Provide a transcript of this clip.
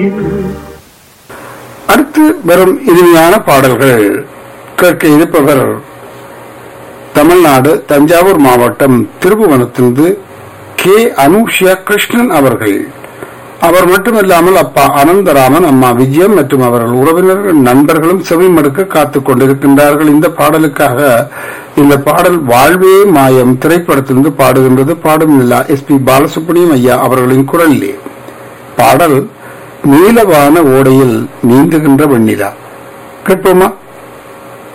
அடுத்து வரும் இனிமையான பாடல்கள் கேட்க இருப்பவர் தமிழ்நாடு தஞ்சாவூர் மாவட்டம் திருபுவனத்திலிருந்து கே அனுஷியா கிருஷ்ணன் அவர்கள் அவர் மட்டுமல்லாமல் அப்பா அனந்தராமன் அம்மா விஜயம் மற்றும் அவர்கள் உறவினர்கள் நண்பர்களும் செவிமடுக்க காத்துக் கொண்டிருக்கின்றார்கள் இந்த பாடலுக்காக இந்த பாடல் வாழ்வே மாயம் திரைப்படத்திலிருந்து பாடுகின்றது பாடும் நிலா எஸ் பி பாலசுப்ரமணியம் ஐயா அவர்களின் குரலிலே பாடல் நீலவான ஓடையில் நீந்துகின்ற வெண்ணிலா கேட்போமா